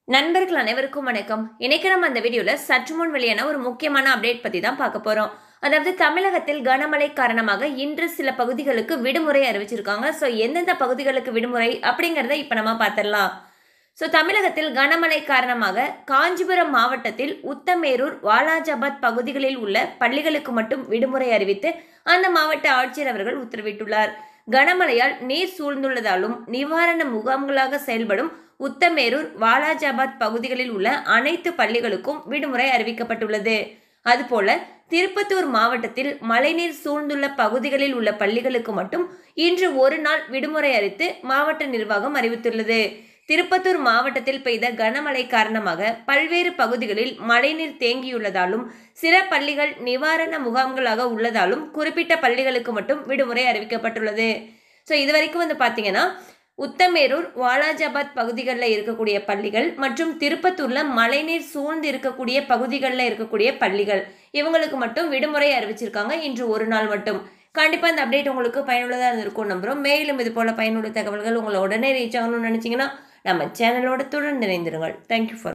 நண்பர்கள் அனைவருக்கும் வணக்கம் இன்னைக்கு நம்ம அந்த வீடியோவில் சற்று முன் வெளியான ஒரு முக்கியமான அப்டேட் பற்றி தான் பார்க்க போகிறோம் அதாவது தமிழகத்தில் கனமழை காரணமாக இன்று சில பகுதிகளுக்கு விடுமுறை அறிவிச்சிருக்காங்க ஸோ எந்தெந்த பகுதிகளுக்கு விடுமுறை அப்படிங்கிறத இப்போ நம்ம பார்த்துடலாம் ஸோ தமிழகத்தில் கனமழை காரணமாக காஞ்சிபுரம் மாவட்டத்தில் உத்தமேரூர் வாலாஜாபாத் பகுதிகளில் உள்ள பள்ளிகளுக்கு மட்டும் விடுமுறை அறிவித்து அந்த மாவட்ட ஆட்சியர் அவர்கள் உத்தரவிட்டுள்ளார் கனமழையால் நீர் சூழ்ந்துள்ளதாலும் நிவாரண முகாம்களாக செயல்படும் உத்தமேரூர் வாலாஜாபாத் பகுதிகளில் உள்ள அனைத்து பள்ளிகளுக்கும் விடுமுறை அறிவிக்கப்பட்டுள்ளது அதுபோல திருப்பத்தூர் மாவட்டத்தில் மழைநீர் சூழ்ந்துள்ள பகுதிகளில் உள்ள பள்ளிகளுக்கு மட்டும் இன்று ஒரு நாள் விடுமுறை அறிவித்து மாவட்ட நிர்வாகம் அறிவித்துள்ளது திருப்பத்தூர் மாவட்டத்தில் பெய்த கனமழை காரணமாக பல்வேறு பகுதிகளில் மழைநீர் தேங்கியுள்ளதாலும் சில பள்ளிகள் நிவாரண முகாம்களாக உள்ளதாலும் குறிப்பிட்ட பள்ளிகளுக்கு மட்டும் விடுமுறை அறிவிக்கப்பட்டுள்ளது ஸோ இது வரைக்கும் வந்து பார்த்தீங்கன்னா உத்தமேரூர் வாலாஜாபாத் பகுதிகளில் இருக்கக்கூடிய பள்ளிகள் மற்றும் திருப்பத்தூரில் மழைநீர் சூழ்ந்து இருக்கக்கூடிய பகுதிகளில் இருக்கக்கூடிய பள்ளிகள் இவங்களுக்கு மட்டும் விடுமுறை அறிவிச்சிருக்காங்க இன்று ஒரு நாள் மட்டும் கண்டிப்பாக இந்த அப்டேட் உங்களுக்கு பயனுள்ளதாக இருந்திருக்கும் நம்புகிறோம் மேலும் இது போல் பயனுள்ள தகவல்கள் உங்களை உடனே ரீச் ஆகணும்னு நினச்சிங்கன்னா நம்ம சேனலோட தொடர்ந்து இணைந்திருங்கள் தேங்க்யூ ஃபார்